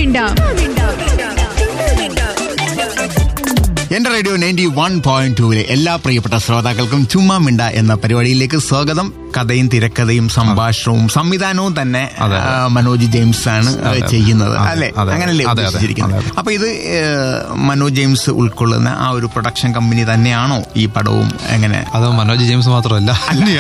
മിണ്ടാം എന്റെ radio ninety one point ടൂവിലെ എല്ലാ പ്രിയപ്പെട്ട ശ്രോതാക്കൾക്കും ചുമ്മാ മിണ്ട എന്ന പരിപാടിയിലേക്ക് സ്വാഗതം കഥയും തിരക്കഥയും സംഭാഷണവും സംവിധാനവും തന്നെ അതെ. ആ, മനോജ് ജെയിംസ് ആണ് അതെ. ചെയ്യുന്നത് അതെ. അല്ലെ അതെ. അങ്ങനല്ലേ അതെ, അതെ. ഉദ്ദേശിച്ചിരിക്കുന്നത് അതെ, അതെ. അപ്പൊ ഇത് ഏ, മനോജ് ജെയിംസ് ഉൾക്കൊള്ളുന്ന ആ ഒരു പ്രൊഡക്ഷൻ കമ്പനി തന്നെയാണോ ഈ പടവും എങ്ങനെ അത് മനോജ് ജെയിംസ് മാത്രമല്ല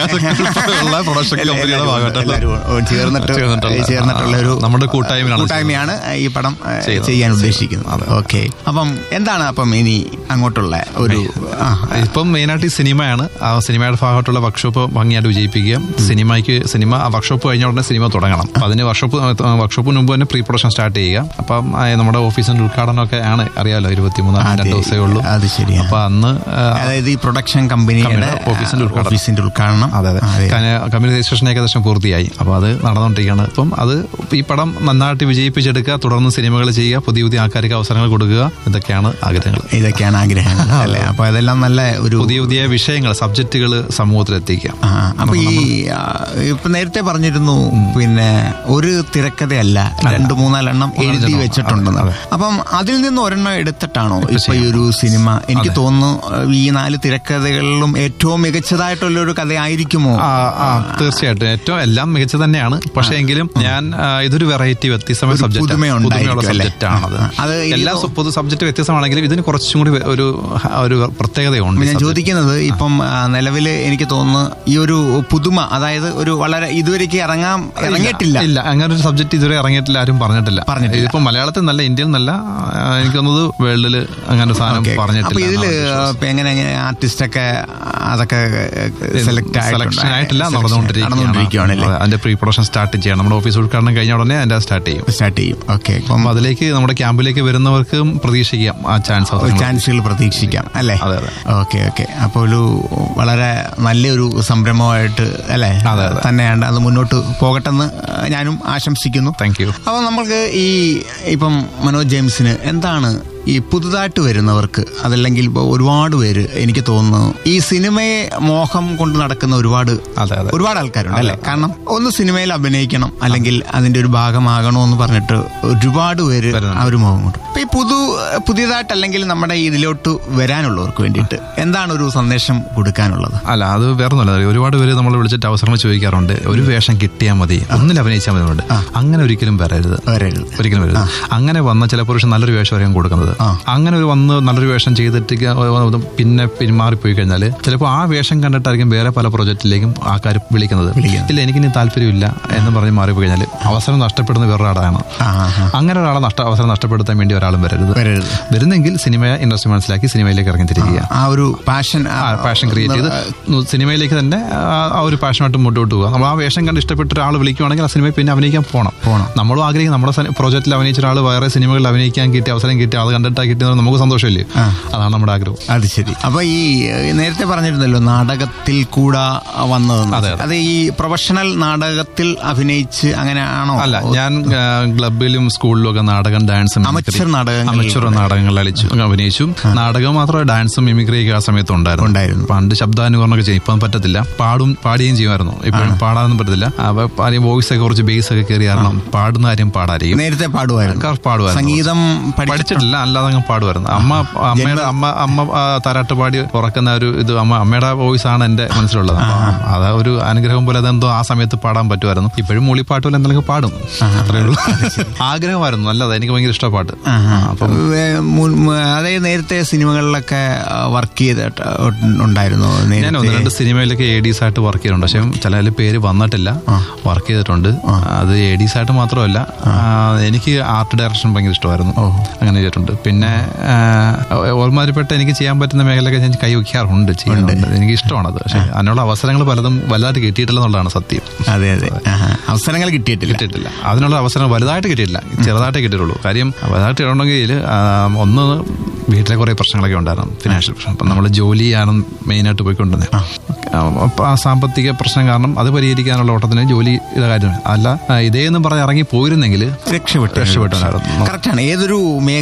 ഉള്ള പ്രൊഡക്ഷൻ എല്ലാ- കമ്പനിയുടെ എല്ലാവരും- ഭാഗമായിട്ടുള്ള എല്ലാവരും ചേർന്നിട്ട് ചേർന്നിട്ടുള്ള- ചേർന്നിട്ടുള്ള ഒരു നമ്മുടെ കൂട്ടായ്മയാണ് കൂട്ടായ്മയാണ് ഈ പടം ഏ, ചെയ്യുന്നത്. ചെയ്യാൻ ഉദ്ദേശിക്കുന്നത് ഓക്കെ അപ്പം എന്താണ് അപ്പം ഇനി അങ്ങോട്ടുള്ള ഒരു ആ, ഇപ്പം മെയിനായിട്ട് ഈ സിനിമയാണ് ആ സിനിമയുടെ ഭാഗമായിട്ടുള്ള വർക്ക്ഷോപ്പ് ഭംഗിയായിട്ട് വിജയിപ്പിക്കുക സിനിമയ്ക്ക് സിനിമ ആ വർക്ക്ഷോപ്പ് കഴിഞ്ഞ ഉടനെ സിനിമ തുടങ്ങണം അപ്പൊ അതിന് വർക്ക്ഷോപ്പ് വർക്ക്ഷോപ്പിന് മുമ്പ് തന്നെ പ്രീ പ്രൊഡക്ഷൻ സ്റ്റാർട്ട് ചെയ്യുക അപ്പം ആ, നമ്മുടെ ഓഫീസിന്റെ ഉദ്ഘാടനമൊക്കെ ആണ് അറിയാലോ ഇരുപത്തിമൂന്നാം അതെ. രണ്ട് ദിവസമേ ഉള്ളൂ അത് ശരിയാണ്. അപ്പൊ അന്ന് ആ, അതായത് ഈ പ്രൊഡക്ഷൻ കമ്പനിയുടെ കമ്പനിയുടെ ഓഫീസിന്റെ ഉദ്ഘാടനം. ഓഫീസിന്റെ ഉദ്ഘാടനം അതെ അതെ അതെ. കന- കമ്പനി രജിസ്ട്രേഷൻ ഏകദേശം പൂർത്തിയായി അപ്പോൾ അത് നടന്നുകൊണ്ടിരിക്കുകയാണ് അപ്പം അത് ഈ പടം നന്നായിട്ട് വിജയിപ്പിച്ചെടുക്കുക തുടർന്ന് സിനിമകൾ ചെയ്യുക പുതിയ പുതിയ ആൾക്കാർക്ക് അവസരങ്ങൾ കൊടുക്കുക ഇതൊക്കെയാണ് ആഗ്രഹങ്ങൾ ഇതൊക്കെയാണ് ആഗ്രഹങ്ങൾ അല്ലെ അപ്പൊ അതെല്ലാം നല്ല ഒരു പുതിയ പുതിയ വിഷയങ്ങൾ സബ്ജക്റ്റുകൾ സമൂഹത്തിൽ എത്തിക്കുക ആ, അപ്പൊ ഈ ആ, ഇപ്പൊ നേരത്തെ പറഞ്ഞിരുന്നു പിന്നെ ഒരു തിരക്കഥയല്ല രണ്ട് മൂന്നാലെണ്ണം എഴുതി വെച്ചിട്ടുണ്ടെന്ന് അതെ. അപ്പം അതിൽ നിന്ന് ഒരെണ്ണം എടുത്തിട്ടാണോ ഇപ്പൊ ഈ ഒരു സിനിമ എനിക്ക് തോന്നുന്നു ഈ നാല് തിരക്കഥകളിലും ഏറ്റവും മികച്ചതായിട്ടുള്ള ഒരു കഥയായിരിക്കുമോ ആ, ആ, തീർച്ചയായിട്ടും ഏറ്റവും എല്ലാം മികച്ചത് തന്നെയാണ് പക്ഷേ എങ്കിലും ഞാൻ ആ, ഇതൊരു വെറൈറ്റി വ്യത്യസ്തമായ ഒരു സബ്ജക്റ്റ് പുതുമയുണ്ടായിരിക്കും പുതുമയുള്ള അല്ലേ? സബ്ജക്റ്റ് ആണത് ആ, അത് ഈ എല്ലാ തോ- സു- പൊതു സബ്ജക്റ്റ് വ്യത്യസ്തമാണെങ്കിലും ഇതിന് കുറച്ചും കൂടി ഒരു ഒരു പ്രത്യേകതയുണ്ട് ഈ ഞാൻ subject. ചോദിക്കുന്നത് ഇപ്പം നിലവിൽ എനിക്ക് തോന്നുന്നു ഈ ഒരു പുതുമ അതായത് ഒരു വളരെ ഇതുവരേക്ക് ഇറങ്ങാൻ ഇറങ്ങിയിട്ടില്ല ഇല്ല അങ്ങനെ ഒരു സബ്ജക്ട് ഇതുവരെ ഇറങ്ങിയിട്ടില്ല ആരും പറഞ്ഞിട്ടില്ല പറഞ്ഞിട്ടില്ല. ഇതിപ്പോ മലയാളത്തിൽ നല്ല ഇന്ത്യയിൽ നല്ല ആ, എനിക്ക് തോന്നുന്നത് വേൾഡില് അങ്ങനെ ഒരു സാധനം ഓക്കേ. പറഞ്ഞിട്ടില്ല അപ്പൊ ഇതില് എന്നാണ് ഇപ്പൊ എങ്ങനെ ആർട്ടിസ്റ്റ് ഒക്കെ അതൊക്കെ സെലക്ട് സെലക്ഷൻ ആയിട്ടില്ല നടന്നുകൊണ്ടിരിക്കുകയാണ് നടന്നുകൊണ്ടിരിക്കുകയാണല്ലേ അതെ, അതിന്റെ പ്രീ പ്രൊഡക്ഷൻ സ്റ്റാർട്ട് ചെയ്യണം നമ്മുടെ ഓഫീസ് ഉദ്ഘാടനം കഴിഞ്ഞ ഉടനെ അതിന്റെ സ്റ്റാർട്ട് ചെയ്യും സ്റ്റാർട്ട് ചെയ്യും ഓക്കെ അപ്പം അപ്പൊ അതിലേക്ക് നമ്മുടെ ക്യാമ്പിലേക്ക് വരുന്നവർക്കും പ്രതീക്ഷിക്കാം ആ ചാൻസ് ചാൻസുകൾ പ്രതീക്ഷിക്കാം അല്ലേ അതെ, അതെ. ഓക്കെ ഓക്കെ അപ്പോൾ ഒരു വളരെ നല്ലൊരു സംരംഭമായിട്ട് അല്ലേ അതെ, അതെ. തന്നെയാണ് അത് മുന്നോട്ട് പോകട്ടെന്ന് ഞാനും ആശംസിക്കുന്നു താങ്ക് യു അപ്പോൾ നമ്മൾക്ക് ഈ ഇപ്പം മനോജ് ജെയിംസിന് എന്താണ് ഈ പുതുതായിട്ട് വരുന്നവർക്ക് അതല്ലെങ്കിൽ ഇപ്പോൾ ഒരുപാട് പേര് എനിക്ക് തോന്നുന്നു ഈ സിനിമയെ മോഹം കൊണ്ട് നടക്കുന്ന ഒരുപാട് അതെ, അതെ. ഒരുപാട് ആൾക്കാരുണ്ട് അല്ലെ കാരണം ഒന്ന് സിനിമയിൽ അഭിനയിക്കണം അല്ലെങ്കിൽ അതിന്റെ ഒരു ഭാഗമാകണോ എന്ന് പറഞ്ഞിട്ട് ഒരുപാട് പേര് വരുന്നുണ്ട്. ആ ഒരു മോഹം കൊണ്ട് അപ്പൊ ഈ പുതു പുതിയതായിട്ട് അല്ലെങ്കിൽ നമ്മുടെ ഇതിലോട്ട് വരാനുള്ളവർക്ക് വേണ്ടിയിട്ട് എന്താണ് ഒരു സന്ദേശം കൊടുക്കാനുള്ളത് അല്ല അത് വേറെ ഒന്നുമല്ല ഒരുപാട് പേര് നമ്മൾ വിളിച്ചിട്ട് അവസരങ്ങൾ ചോദിക്കാറുണ്ട് ഒരു വേഷം കിട്ടിയാൽ മതി ഒന്നിൽ അഭിനയിച്ചാൽ മതി എന്നുണ്ട്. അങ്ങനെ ഒരിക്കലും വരരുത് വരരുത് ഒരിക്കലും വരരുത് അങ്ങനെ വന്ന ചില പുരുഷൻ നല്ലൊരു വേഷമായിരിക്കും കൊടുക്കുന്നത് ആ. അങ്ങനെ ഒരു വന്ന് നല്ലൊരു വേഷം ചെയ്തിട്ട് ക- പിന്നെ പിന്മാറിപ്പോയി കഴിഞ്ഞാൽ ചിലപ്പോൾ ആ വേഷം കണ്ടിട്ടായിരിക്കും വേറെ പല പ്രൊജക്റ്റിലേക്കും ആൾക്കാർ വിളിക്കുന്നത് വിളിക്കുന്നത്. ഇല്ല എനിക്കിനി താല്പര്യമില്ല എന്ന് പറഞ്ഞ് മാറിപ്പോയി കഴിഞ്ഞാൽ അവസരം നഷ്ടപ്പെടുന്ന വേറൊരാളാണ് ആ ആ, ആ. അങ്ങനെ ഒരാളെ നഷ്ട അവസരം നഷ്ടപ്പെടുത്താൻ വേണ്ടി ഒരാളും വരരുത് വരരുത് വരുന്നെങ്കിൽ സിനിമ ഇൻഡസ്ട്രി മനസ്സിലാക്കി സിനിമയിലേക്ക് ഇറങ്ങി തിരിക്കുക ആ ഒരു പാഷൻ പാഷൻ ക്രിയേറ്റ് ചെയ്ത് സിനിമയിലേക്ക് തന്നെ ആ- ആ ഒരു പാഷനായിട്ട് മുന്നോട്ട് പോകുക നമ്മൾ ആ വേഷം കണ്ട് ഇഷ്ടപ്പെട്ട ഒരാൾ വിളിക്കുവാണെങ്കിൽ ആ സിനിമയിൽ പിന്നെ അഭിനയിക്കാൻ പോകണം പോണം. നമ്മളും ആഗ്രഹിക്കും നമ്മുടെ പ്രോജക്റ്റിൽ അഭിനയിച്ച ഒരാൾ വേറെ സിനിമകളിൽ അഭിനയിക്കാൻ കിട്ടിയ അവസരം കിട്ടി അത് കണ്ടിട്ടാ കിട്ടിയത് നമുക്ക് സന്തോഷമില്ലേ അതാണ് നമ്മുടെ ആഗ്രഹം അത് ശരി അപ്പൊ ഈ ഏഹ്, നേരത്തെ പറഞ്ഞിരുന്നല്ലോ നാടകത്തിൽ കൂടെ വന്നതെന്ന് അതെ, അതെ. അത് ഈ പ്രൊഫഷണൽ നാടകത്തിൽ അഭിനയിച്ച് അങ്ങനെ ആണോ അല്ല ഞാൻ ആ, ക്ലബിലും സ്കൂളിലും ഒക്കെ നാടകം ഡാൻസും Amateur നാടകങ്ങളിൽ അമച്ചർ നാടകങ്ങൾ അളിച്ചു അഭിനയിച്ചു നാടകം മാത്രമേ ഡാൻസും മിമിക്രി ഒക്കെ ആ സമയത്ത് ഉണ്ടായിരുന്നു ഉണ്ടായിരുന്നു. പണ്ട് ശബ്ദാനുകരണമൊക്കെ ചെയ്യും ഇപ്പം പറ്റത്തില്ല പാടും പാടുകയും ചെയ്യുമായിരുന്നു ഇപ്പോഴും പാടാനൊന്നും പറ്റത്തില്ല അപ്പൊ കാര്യം വോയിസ് ഒക്കെ കുറച്ച് ബേസ് ഒക്കെ കയറി കാരണം പാടുന്ന കാര്യം പാടായിരിക്കും നേരത്തെ പാടുമായിരുന്നു ആൾക്കാർ പാടുമായിരുന്നു സംഗീതം പഠിച്ചിട്ട് പഠിച്ചിട്ടില്ല അല്ലാതെ അങ്ങ് പാടുമായിരുന്നു അമ്മ അമ്മയുടെ അമ്മ അമ്മ ആ, താരാട്ട് പാടി ഉറക്കുന്ന ഒരു ഇത് അമ്മ അമ്മയുടെ വോയിസ് ആണ് എന്റെ മനസ്സിലുള്ളത് അപ്പൊ അത് ഒരു അനുഗ്രഹം പോലെ അതെന്തോ ആ സമയത്ത് പാടാൻ പറ്റുമായിരുന്നു ഇപ്പോഴും മൂളിപ്പാട്ട് പോലെ എന്തെങ്കിലും പാടും അത്രേ ഉള്ളൂ ആഗ്രഹമായിരുന്നു നല്ലത് എനിക്ക് ഭയങ്കര ഇഷ്ട പാട്ട് അപ്പം വേ- മുൻ- മ- അതായത് നേരത്തെ സിനിമകളിലൊക്കെ വർക്ക് ചെയ്തിട്ട് ഉണ്ടായിരുന്നു ഞാൻ ഒന്ന് നേരത്തെ രണ്ട് സിനിമയിലൊക്കെ എഡീസ് ആയിട്ട് വർക്ക് ചെയ്തിട്ടുണ്ട് പക്ഷെ ചില പേര് വന്നിട്ടില്ല വർക്ക് ചെയ്തിട്ടുണ്ട് അത് എഡീസ് ആയിട്ട് മാത്രമല്ല ആ, എനിക്ക് ആർട്ട് ഡയറക്ഷൻ ഭയങ്കര ഇഷ്ടമായിരുന്നു അങ്ങനെ ചെയ്തിട്ടുണ്ട് പിന്നെ ആ, ഒരുമാതിരിപ്പെട്ട എനിക്ക് ചെയ്യാൻ പറ്റുന്ന മേഖലയൊക്കെ ഞാൻ കൈ വയ്ക്കാറുണ്ട് ചെയ്യുന്നുണ്ട് എനിക്ക് ഇഷ്ടമാണത് പക്ഷെ അതിനുള്ള അവസരങ്ങൾ പലതും വലുതായിട്ട് കിട്ടിയിട്ടില്ലെന്നുള്ളതാണ് സത്യം അതെ അതെ ആഹാ. അവസരങ്ങൾ കിട്ടിയിട്ടില്ല കിട്ടിയിട്ടില്ല അതിനുള്ള അവസരം വലുതായിട്ട് കിട്ടിയിട്ടില്ല ചെറുതായിട്ടേ കിട്ടിയിട്ടുള്ളൂ കാര്യം വലുതായിട്ട് കിട്ടണമെങ്കിൽ ഒന്ന് വീട്ടിലെ കുറെ പ്രശ്നങ്ങളൊക്കെ ഉണ്ടായിരുന്നു ഫിനാൻഷ്യൽ പ്രശ്നം അപ്പം നമ്മൾ ജോലിയാണ് മെയിനായിട്ട് പോയിക്കൊണ്ടിരുന്നത് അപ്പം ആ സാമ്പത്തിക പ്രശ്നം കാരണം അത് പരിഹരിക്കാനുള്ള ഓട്ടത്തിന് ജോലി ഇത് കാര്യം അല്ല ആ, ഇതേ എന്ന് പറഞ്ഞ് ഇറങ്ങി പോയിരുന്നെങ്കിൽ രക്ഷപ്പെട്ടു രക്ഷപ്പെട്ടായിരുന്നു കറക്റ്റാണ് ഏതൊരു മേഖലയിൽ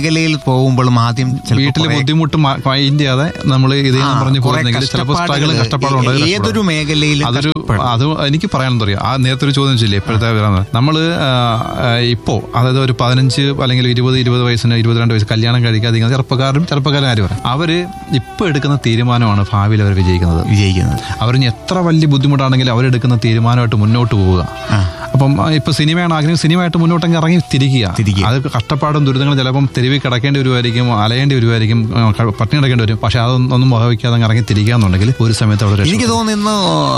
പോകുമ്പോഴും ആദ്യം ചിലപ്പോൾ വീട്ടിലെ കുറേ- ബുദ്ധിമുട്ട് മൈൻഡ് ചെയ്യാതെ നമ്മൾ ഇതേ ആ, പറഞ്ഞു കുറേ പോകുന്നെങ്കിൽ ചിലപ്പോൾ സ്ട്രഗിളും കഷ്ടപ്പാടുകള് കഷ്ടപ്പാടും ഉണ്ടാവും, ഏതൊരു കഷ്ടപ്പാടും. മേഖലയിലും അതൊരു കഷ്ടപ്പാട്. അത് എനിക്ക് പറയാനെന്താ അറിയാം ആ നേരത്തെ ഒരു ചോദ്യം വെച്ചില്ലേ ഇപ്പോഴത്തെ നമ്മള് ആ, ആ, ഇപ്പോ അതായത് ഒരു പതിനഞ്ച് അല്ലെങ്കിൽ ഇരുപത് ഇരുപത് വയസ്സിന് ഇരുപത്തിരണ്ട് വയസ്സ് കല്യാണം കഴിക്കാതിരിക്കുന്ന ചെറുപ്പക്കാരും ചെറുപ്പക്കാരും ആരും പറയാം അവര് ഇപ്പൊ എടുക്കുന്ന തീരുമാനമാണ് ഭാവിയിൽ അവർ വിജയിക്കുന്നത് വിജയിക്കുന്നത് അവരിനി എത്ര വലിയ ബുദ്ധിമുട്ടാണെങ്കിലും അവരെടുക്കുന്ന തീരുമാനമായിട്ട് മുന്നോട്ട് പോവുക ആ. അപ്പം ആ, ഇപ്പൊ സിനിമയാണ് ആഗ്രഹം സിനിമയായിട്ട് മുന്നോട്ടങ്ങ് ഇറങ്ങി തിരിക്കുക തിരിക്കുക. അത് കഷ്ടപ്പാടും ദുരിതങ്ങളും ചിലപ്പം തെരുവിൽ കിടക്കേണ്ടി വരുമായിരിക്കും അലയേണ്ടി വരുമായിരിക്കും ആ, ക- പട്ടിണി കിടക്കേണ്ടി വരും പക്ഷെ അതൊന്നും വകവയ്ക്കാതെ അങ്ങ് ഇറങ്ങി തിരിക്കുകയെന്നുണ്ടെങ്കിൽ ഒരു സമയത്ത് അവിടെ എനിക്ക് രക്ഷപ്പെടും. തോന്നുന്നു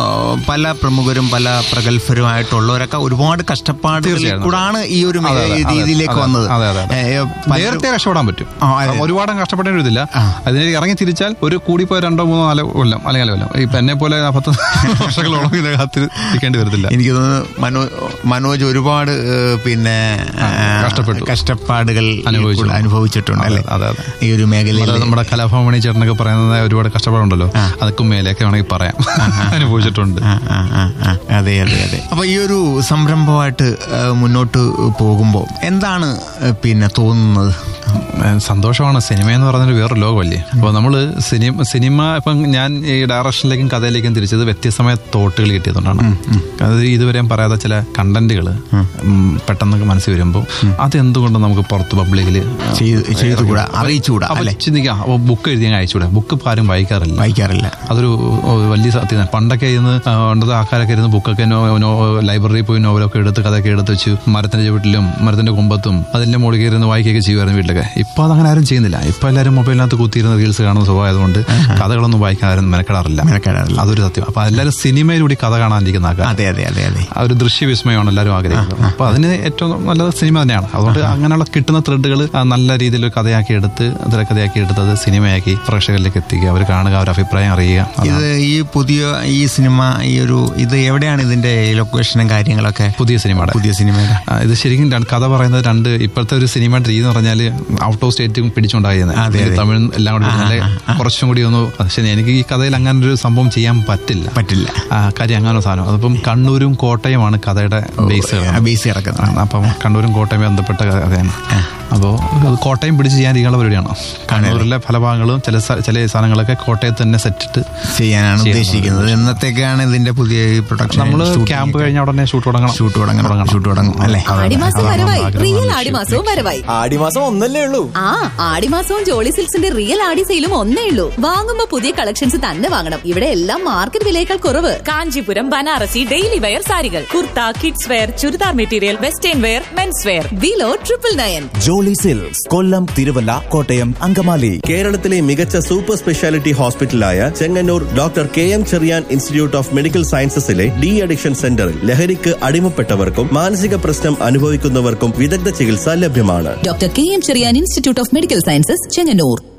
പല പ്രമുഖരും പല പ്രഗത്ഭരുമായിട്ടുള്ളവരൊക്കെ ഒരുപാട് കഷ്ടപ്പാടുകളിൽ തീർച്ചയായും. കൂടാണ് ഈ ഒരു മേ- അതെ, അതെ, അതെ, രീതിയിലേക്ക് അതെ, വന്നത് അതെ, അതെ, അതെ. ഏ, പലരും- നേരത്തെ രക്ഷപ്പെടാൻ പറ്റും ആ, അതെ. ഒരുപാട് അങ്ങ് കഷ്ടപ്പെടേണ്ടി വരില്ല അതിന് ഇറങ്ങി തിരിച്ചാൽ ഒരു കൂടിപ്പോയ രണ്ടോ മൂന്നോ നാലോ കൊല്ലം അല്ലെങ്കിൽ നാല് കൊല്ലം ഇപ്പൊ എന്നെ പോലെ പത്ത് വർഷങ്ങളോളം ഇതിനെ കാത്തിരിക്കേണ്ടി വരത്തില്ല എനിക്ക് തോന്നുന്നു മനോ മനോജ് ഒരുപാട് ഏ, പിന്നെ ആ, കഷ്ടപ്പെട്ടു. കഷ്ടപ്പാടുകൾ അനുഭവിച്ചു. ഇപ്പോൾ അനുഭവിച്ചിട്ടുണ്ട് അല്ലേ അതെ, അതെ. ഈ ഒരു മേഖലയിൽ നമ്മുടെ- നമ്മുടെ കലാഭവമണി ചേട്ടനൊക്കെ പറയുന്നത് ഒരുപാട് കഷ്ടപ്പാടുണ്ടല്ലോ അതൊക്കെ മേലെയൊക്കെ വേണമെങ്കിൽ പറയാം അനുഭവിച്ചിട്ടുണ്ട് ആ, ആ, ആ, ആ. അതെ അതെ അതെ അപ്പൊ ഈ ഒരു സംരംഭമായിട്ട് ഏ, മുന്നോട്ട് പോകുമ്പോൾ എന്താണ് ഏ, പിന്നെ തോന്നുന്നത് ഏഹ് സന്തോഷമാണ് സിനിമ എന്ന് പറയുന്നത് വേറൊരു ലോകമല്ലേ അപ്പോൾ നമ്മൾ സിനിമ സിനിമ ഇപ്പം ഞാൻ ഈ ഡയറക്ഷനിലേക്കും കഥയിലേക്കും തിരിച്ചത് വ്യത്യസ്തമായ തോട്ടുകൾ കിട്ടിയതുകൊണ്ടാണ് അത് ഇതുവരെയും പറയാത്ത ചില കണ്ടന്റുകൾ പെട്ടെന്നൊക്കെ മനസ്സിൽ വരുമ്പോൾ അതെന്തുകൊണ്ട് നമുക്ക് പുറത്ത് പബ്ലിക്കിൽ ചെയ്ത് ചെയ്തുകൂടാ അറിയിച്ചുകൂടാ അല്ലെ ചിന്തിക്കാം അപ്പോൾ ബുക്ക് എഴുതി അങ്ങ് അയച്ചുകൂടാ ബുക്ക് ഇപ്പം ആരും വായിക്കാറില്ല വായിക്കാറില്ല അതൊരു ഓ, വലിയ സത്യം പണ്ടൊക്കെ ഇരുന്ന് ആ, പണ്ടത്തെ ആൾക്കാരൊക്കെ ഇരുന്ന് ബുക്കൊക്കെ ലൈബ്രറിയിൽ പോയി നോവലൊക്കെ എടുത്ത് കഥയൊക്കെ എടുത്ത് വെച്ച് മരത്തിന്റെ ചുവട്ടിലും മരത്തിന്റെ കൊമ്പത്തും അതിന്റെ മുകളിൽ ഇരുന്ന് വായിക്കുകയൊക്കെ ചെയ്യുമായിരുന്നു വീട്ടിലൊക്കെ ഇപ്പൊ അതങ്ങനെ ആരും ചെയ്യുന്നില്ല ഇപ്പൊ എല്ലാവരും മൊബൈലിനകത്ത് കുത്തിയിരുന്ന് റീൽസ് കാണുന്ന സ്വഭാവമായതുകൊണ്ട് കഥകളൊന്നും വായിക്കാൻ ആരും മെനക്കെടാറില്ല മെനക്കെടാറില്ല. അതൊരു സത്യം അപ്പൊ എല്ലാവരും സിനിമയിലൂടെ കഥ കാണാനിരിക്കുന്ന ആൾക്കാർ അതെ അതെ അതെ അതെ ആ ഒരു ദൃശ്യവിസ്മയമാണ് എല്ലാവരും ആഗ്രഹിക്കുന്നത് അപ്പൊ അതിന് ഏറ്റവും നല്ലത് സിനിമ തന്നെയാണ് അതുകൊണ്ട് അങ്ങനെയുള്ള കിട്ടുന്ന ത്രെഡുകൾ നല്ല രീതിയിൽ ഒരു കഥയാക്കി എടുത്ത് തിരക്കഥയാക്കി എടുത്ത് അത് സിനിമയാക്കി പ്രേക്ഷകരിലേക്ക് എത്തിക്കുക അവർ കാണുക അവർ അഭിപ്രായം അറിയുക അതാണ് ഇത് ഈ പുതിയ ഈ സിനിമ ഈ ഒരു ഇത് എവിടെയാണ് ഇതിന്റെ ലൊക്കേഷനും കാര്യങ്ങളൊക്കെ പുതിയ സിനിമയുടെ പുതിയ സിനിമയുടെ ആ, ഇത് ശരിക്കും രണ്ട് കഥ പറയുന്നത് രണ്ട് ഇപ്പോഴത്തെ ഒരു സിനിമയുടെ രീതി എന്ന് പറഞ്ഞാൽ ഔട്ട് ഓഫ് സ്റ്റേറ്റ് പിടിച്ചുണ്ടായിരുന്നത് അതെ, അതെ. തമിഴ് എല്ലാം കൂടി പിടിച്ച് നല്ല കുറച്ചും കൂടി ഒന്ന് പക്ഷേ എനിക്ക് ഈ കഥയിൽ അങ്ങനെ ഒരു സംഭവം ചെയ്യാൻ പറ്റില്ല പറ്റില്ല ആ, കാര്യം അങ്ങനെ ഒരു സാധനം അതിപ്പം കണ്ണൂരും കോട്ടയമാണ് കഥയുടെ ബേസ് ബേസ് കിടക്കുന്നത് അപ്പം കണ്ണൂരും കോട്ടയം ബന്ധപ്പെട്ട കഥയാണ് അപ്പോൾ അത് കോട്ടയം പിടിച്ച് ചെയ്യാനിരിക്കാനുള്ള പരിപാടിയാണ് കണ്ണൂരിലെ പല ഭാഗങ്ങളും ചില സ്ഥ- ചില സാധനങ്ങളൊക്കെ കോട്ടയത്ത് തന്നെ സെറ്റിട്ട് ചെയ്യാനാണ് ചെയ്യാൻ ഉദ്ദേശിക്കുന്നത് എന്നത്തേക്കാണ് ഇതിന്റെ പുതിയ പ്രൊഡക്ഷൻ നമ്മൾ ക്യാമ്പ് കഴിഞ്ഞ ഉടനെ ഷൂട്ട് തുടങ്ങണം ഷൂട്ട് തുടങ്ങണം ഷൂട്ട് തുടങ്ങും അല്ലേ അതെ, അതെ. ആടിമാസം അതാണ് വരവായി ആഗ്രഹം. റിയൽ ആടിമാസവും വരവായി ആടിമാസം ഒന്നല്ലേ ഉള്ളൂ ആ ആടിമാസവും ജോളി സിൽക്സിന്റെ റിയൽ ആടി സെയിലും ഒന്നേ ഉള്ളൂ വാങ്ങുമ്പോ പുതിയ കളക്ഷൻസ് തന്നെ വാങ്ങണം ഇവിടെ എല്ലാം മാർക്കറ്റ് വിലയേക്കാൾ കുറവ് കാഞ്ചീപുരം ബനാറസി ഡെയിലി വെയർ സാരികൾ kurta kids wear churidar material western wear men's wear below triple nine Jolly Silks Kollam Thiruvalla Kottayam Angamaly കേരളത്തിലെ മികച്ച സൂപ്പർ സ്പെഷ്യാലിറ്റി ഹോസ്പിറ്റലായ Chengannur doctor K M Cherian Institute of Medical സയൻസസിലെ ഡി അഡിക്ഷൻ സെന്ററിൽ ലഹരിക്ക് അടിമപ്പെട്ടവർക്കും മാനസിക പ്രശ്നം അനുഭവിക്കുന്നവർക്കും വിദഗ്ധ ചികിത്സ ലഭ്യമാണ് doctor K M Cherian Institute of Medical Sciences Chengannur